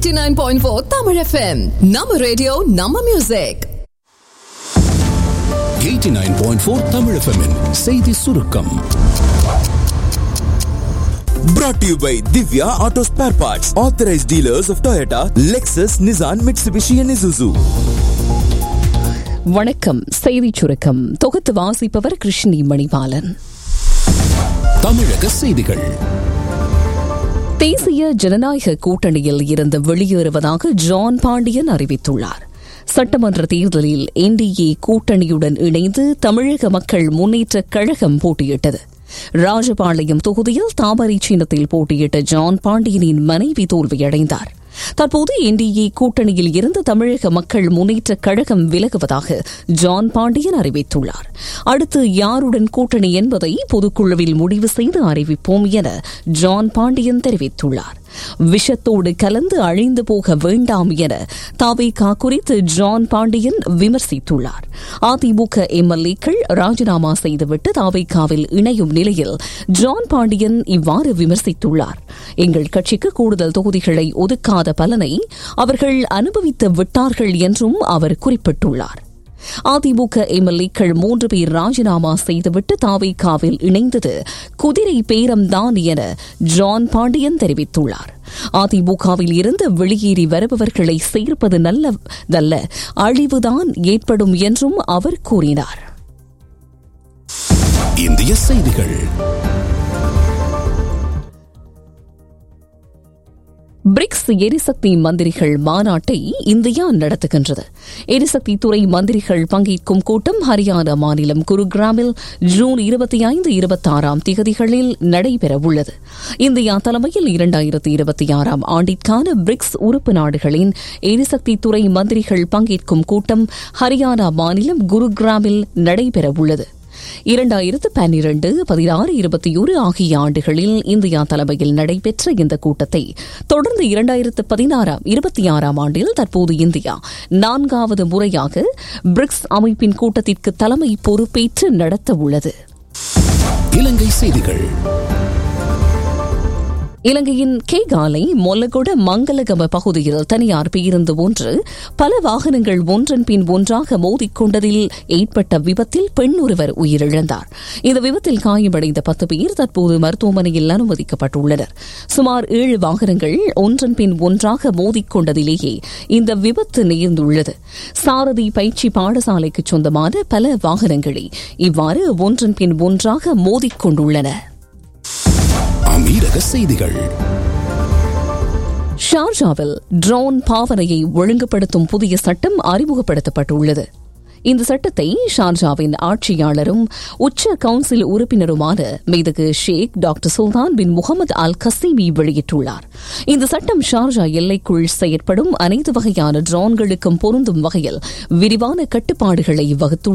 89.4 Tamil FM. Nama radio, Nama music. 89.4 Tamil FM -இன் செய்தி சுருக்கம் Brought to you by Divya Auto Spare Parts, authorized dealers of Toyota, Lexus, Nissan, Mitsubishi, and Isuzu. வணக்கம் செய்திச் சுருக்கம் தொகுத்து வாசிப்பவர் கிருஷ்ணி மணிபாலன் தமிழக செய்திகள் தேசிய ஜனநாயக கூட்டணியில் இருந்து வெளியேறுவதாக ஜான் பாண்டியன் அறிவித்துள்ளார் சட்டமன்ற தேர்தலில் என்டிஏ கூட்டணியுடன் இணைந்து தமிழக மக்கள் முன்னேற்றக் கழகம் போட்டியிட்டது ராஜபாளையம் தொகுதியில் தாமரை சின்னத்தில் போட்டியிட்ட ஜான் பாண்டியனின் மனைவி தோல்வியடைந்தார் தற்போது என்டிஏ கூட்டணியில் இருந்து தமிழக மக்கள் முன்னேற்றக் கழகம் விலகுவதாக ஜான் பாண்டியன் அறிவித்துள்ளார் அடுத்து யாருடன் கூட்டணி என்பதை பொதுக்குழுவில் முடிவு செய்து அறிவிப்போம் என ஜான் பாண்டியன் தெரிவித்துள்ளார் விஷத்தோடு கலந்து அழிந்து போக வேண்டாம் என தாவேகா குறித்து ஜான் பாண்டியன் விமர்சித்துள்ளார் அதிமுக எம்எல்ஏக்கள் ராஜினாமா செய்துவிட்டு தாவேகாவில் இணையும் நிலையில் ஜான் பாண்டியன் இவ்வாறு விமர்சித்துள்ளார் எங்கள் கட்சிக்கு கூடுதல் தொகுதிகளை ஒதுக்காத பலனை அவர்கள் அனுபவித்து விட்டார்கள் என்றும் அவர் குறிப்பிட்டுள்ளார் அதிமுக எம்எல்ஏக்கள் மூன்று பேர் ராஜினாமா செய்துவிட்டு தாவேகாவில் இணைந்தது குதிரை பேரம்தான் என ஜான் பாண்டியன் தெரிவித்துள்ளார் அதிமுகவில் இருந்து வெளியேறி வருபவர்களை சேர்ப்பது நல்லதல்ல அழிவுதான் ஏற்படும் என்றும் அவர் கூறினார் இந்திய செய்திகள் பிரிக்ஸ் எரிசக்தி மந்திரிகள் மாநாட்டை இந்தியா நடத்துகின்றது எரிசக்தி துறை மந்திரிகள் பங்கேற்கும் கூட்டம் ஹரியானா மாநிலம் குருகிராமில் ஜூன் இருபத்தி ஐந்து இருபத்தி ஆறாம் திகதிகளில் நடைபெறவுள்ளது இந்தியா தலைமையில் இரண்டாயிரத்தி இருபத்தி ஆறாம் ஆண்டிற்கான பிரிக்ஸ் உறுப்பு நாடுகளின் எரிசக்தி துறை மந்திரிகள் பங்கேற்கும் கூட்டம் ஹரியானா மாநிலம் குருகிராமில் நடைபெறவுள்ளது இரண்டாயிரத்து பன்னிரண்டு பதினாறு இருபத்தி ஒரு ஆகிய ஆண்டுகளில் இந்தியா தலைமையில் நடைபெற்ற இந்த கூட்டத்தை தொடர்ந்து இரண்டாயிரத்து பதினாறாம் இருபத்தி ஆறாம் ஆண்டில் தற்போது இந்தியா நான்காவது முறையாக பிரிக்ஸ் அமைப்பின் கூட்டத்திற்கு தலைமை பொறுப்பேற்று நடத்த உள்ளது இலங்கை செய்திகள் இலங்கையின் கேகாலை மொல்லகொட மங்களகம பகுதியில் தனியார் பேருந்து ஒன்று பல வாகனங்கள் ஒன்றன் பின் ஒன்றாக மோதிக்கொண்டதில் ஏற்பட்ட விபத்தில் பெண் ஒருவர் உயிரிழந்தார் இந்த விபத்தில் காயமடைந்த பத்து பேர் தற்போது மருத்துவமனையில் அனுமதிக்கப்பட்டுள்ளனர் சுமார் ஏழு வாகனங்கள் ஒன்றன் பின் ஒன்றாக மோதிக்கொண்டதிலேயே இந்த விபத்து நேர்ந்துள்ளது சாரதி பயிற்சி பாடசாலைக்கு சொந்தமான பல வாகனங்களே இவ்வாறு ஒன்றன் பின் ஒன்றாக மோதிக்கொண்டுள்ளன அமீரக செய்திகள் ஷார்ஜாவில் ட்ரோன் பாவனையை ஒழுங்குபடுத்தும் புதிய சட்டம் அறிமுகப்படுத்தப்பட்டுள்ளது இந்த சட்டத்தை ஷார்ஜாவின் ஆட்சியாளரும் உச்ச கவுன்சில் உறுப்பினருமான மேதகு ஷேக் டாக்டர் சுல்தான் பின் முகமது அல் கசீமி வெளியிட்டுள்ளார் இந்த சட்டம் ஷார்ஜா எல்லைக்குள் செயற்படும் அனைத்து வகையான ட்ரோன்களுக்கும் பொருந்தும் வகையில் விரிவான கட்டுப்பாடுகளை வகுத்துள்ளது